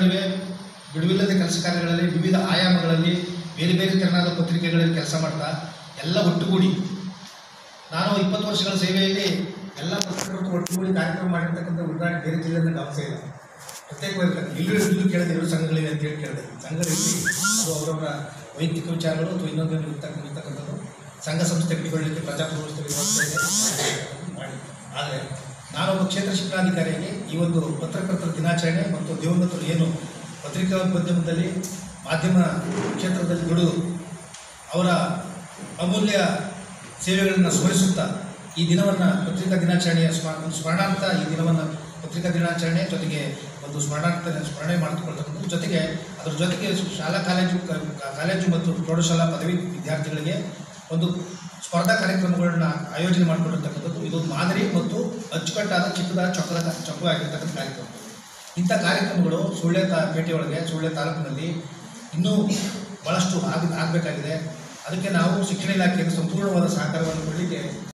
ನಡುವೆ ಬಿಡುವಿಲ್ಲದ ಕೆಲಸ ಕಾರ್ಯಗಳಲ್ಲಿ ವಿವಿಧ ಆಯಾಮಗಳಲ್ಲಿ ಬೇರೆ ಬೇರೆ ತೆರನಾದ ಪತ್ರಿಕೆಗಳಲ್ಲಿ ಕೆಲಸ ಮಾಡ್ತಾ ಎಲ್ಲ ಒಟ್ಟುಗೂಡಿ ನಾನು ಇಪ್ಪತ್ತು ವರ್ಷಗಳ ಸೇವೆಯಲ್ಲಿ ಎಲ್ಲ ಪತ್ರಕರ್ತರು ಒಟ್ಟುಗೂಡಿ ಕಾರ್ಯಕ್ರಮ ಮಾಡಿರ್ತಕ್ಕಂಥ ಉದಾಹರಣೆ ಬೇರೆ ಜಿಲ್ಲೆಯಿಂದ ಗಮನಿಸ ಇಲ್ಲ ಪ್ರತ್ಯೇಕವಾಗಿರ್ತಕ್ಕಂಥ ಎಲ್ಲರೂ ಎಲ್ಲರೂ ಕೇಳಿದೆ ಎರಡು ಸಂಘಗಳಿವೆ ಅಂತ ಹೇಳಿ ಕೇಳಿದೆ ಸಂಘದಲ್ಲಿ ಅದು ಅವರವರ ವೈಯಕ್ತಿಕ ವಿಚಾರಗಳು ಅಥವಾ ಇನ್ನೊಂದು ಇರ್ತಕ್ಕ- ಇರ್ತಕ್ಕಂಥದ್ದು ಸಂಘ ಸಂಸ್ಥೆ ಕಟ್ಟಿಕೊಳ್ಳಲಿಕ್ಕೆ ಪ್ರಜಾಪ್ರಭುತ್ವ ವ್ಯವಸ್ಥೆ ಇದೆ ಮಾಡಿ ಆದರೆ ನಾನೊಬ್ಬ ಕ್ಷೇತ್ರ ಶಿಕ್ಷಣಾಧಿಕಾರಿಯಾಗಿ ಈ ಒಂದು ಪತ್ರಕರ್ತರ ದಿನಾಚರಣೆ ಮತ್ತು ದಿವಂಗತರು ಏನು ಪತ್ರಿಕಾ ಮಾಧ್ಯಮದಲ್ಲಿ ಮಾಧ್ಯಮ ಕ್ಷೇತ್ರದಲ್ಲಿ ದುಡಿದು ಅವರ ಅಮೂಲ್ಯ ಸೇವೆಗಳನ್ನು ಸ್ಮರಿಸುತ್ತಾ ಈ ದಿನವನ್ನು ಪತ್ರಿಕಾ ದಿನಾಚರಣೆಯ ಸ್ಮ- ಒಂದು ಸ್ಮರಣಾರ್ಥ ಈ ದಿನವನ್ನು ಪತ್ರಿಕಾ ದಿನಾಚರಣೆ ಜೊತೆಗೆ ಒಂದು ಸ್ಮರಣಾರ್ಥ ಸ್ಮರಣೆ ಮಾಡಿಕೊಳ್ತಕ್ಕಂಥದ್ದು ಜೊತೆಗೆ ಅದರ ಜೊತೆಗೆ ಶಾಲಾ ಕಾಲೇಜು ಕ- ಕಾಲೇಜು ಮತ್ತು ಪ್ರೌಢಶಾಲಾ ಪದವಿ ವಿದ್ಯಾರ್ಥಿಗಳಿಗೆ ಒಂದು ಸ್ಪರ್ಧಾ ಕಾರ್ಯಕ್ರಮಗಳನ್ನ ಆಯೋಜನೆ ಮಾಡಿಕೊಂಡಿರ್ತಕ್ಕಂಥದ್ದು ಇದೊಂದು ಮಾದರಿ ಮತ್ತು ಅಚ್ಚುಕಟ್ಟಾದ ಚಿಕ್ಕದ ಚೊಕ್ಕದ ಚೊಕ್ಕ ಆಗಿರ್ತಕ್ಕಂಥ ಕಾರ್ಯಕ್ರಮ ಇಂಥ ಕಾರ್ಯಕ್ರಮಗಳು ಸುಳ್ಳೆ ತಾ ಪೇಟೆಯೊಳಗೆ ಸುಳ್ಳೆ ತಾಲೂಕಿನಲ್ಲಿ ಇನ್ನೂ ಭಾಳಷ್ಟು ಆಗ ಆಗಬೇಕಾಗಿದೆ ಅದಕ್ಕೆ ನಾವು ಶಿಕ್ಷಣ ಇಲಾಖೆಗೆ ಸಂಪೂರ್ಣವಾದ ಸಹಕಾರವನ್ನು ಕೊಡಲಿಕ್ಕೆ